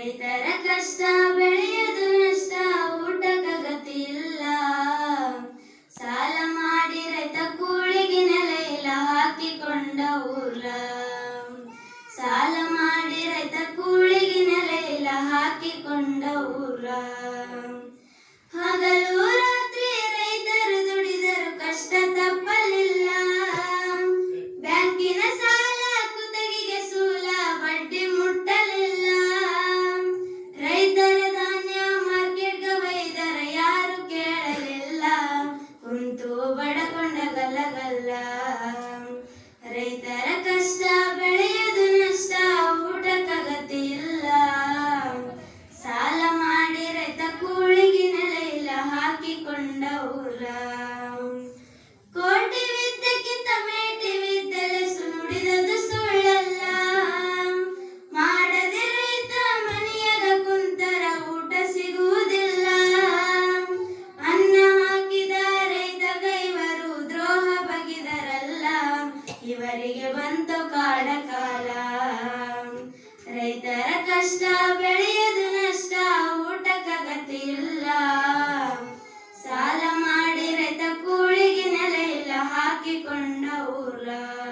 ರೈತರ ಕಷ್ಟ ಬೆಳೆಯದು ನಷ್ಟ ಊಟಕ್ಕಗತಿ ಇಲ್ಲ ಸಾಲ ಮಾಡಿ ರೈತ ಕೂಳಿಗೆ ನೆಲ ಇಲ್ಲ ಹಾಕಿಕೊಂಡ ಊರ್ಲ ಸಾಲ ಮಾಡಿ ರೈತ ಕೂಳಿಗೆ ನೆಲ ಇಲ್ಲ ಹಾಕಿಕೊಂಡ ಊರ್ಲ ಹಗಲು ರಾತ್ರಿ ರೈತರು ದುಡಿದರು ಕಷ್ಟ ತಪ್ಪಲಿಲ್ಲ ಬ್ಯಾಂಕಿನ ಸಾಲ ಕುತಗಿಗೆ ಸೂಲ ಬಡ್ಡಿ ಮುಟ್ಟಲಿಲ್ಲ ರೈತರ ಧಾನ್ಯ ಮಾರ್ಕೆಟ್ಗೆ ಒಯ್ದರ ಯಾರು ಕೇಳಲಿಲ್ಲ ಕುಂತು ಬಡಕೊಂಡ ಗಲ್ಲಗಲ್ಲ ರೈತರ ಕಷ್ಟ ಬೆಳೆಯದು ನಷ್ಟ ಊಟಕ್ಕಗತಿ ಇಲ್ಲ ಸಾಲ ಮಾಡಿ ರೈತ ಕೂಳಿಗೆ ನೆಲ ಇಲ್ಲ ಹಾಕಿಕೊಂಡ ಊರ ಕೋಟಿ ವಿದ್ಯೆಕ್ಕಿಂತ ಮೇಟಿ ವಿದ್ಯೆಲೆಸು ನುಡಿದದು ಸುಳ್ಳಲ್ಲ ಮಾಡದೆ ರೈತ ಮನೆಯಾಗ ಕುಂತರ ಊಟ ಸಿಗುವುದಿಲ್ಲ ಅನ್ನ ಹಾಕಿದ ರೈತ ಗೈವರು ದ್ರೋಹ ಬಗೆದರಲ್ಲ ಇವರಿಗೆ ಬಂತು ಕಾಡ ಕಾಲ ರೈತರ ಕಷ್ಟ ಬೆಳೆಯದು ನಷ್ಟ ಊಟಕ್ಕಗತಿ ಇಲ್ಲ ಸಾಲ ಮಾಡಿ ರೈತ ಕೂಳಿಗೆ ನೆಲ ಇಲ್ಲ ಹಾಕಿಕೊಂಡ ಊರ್ಲ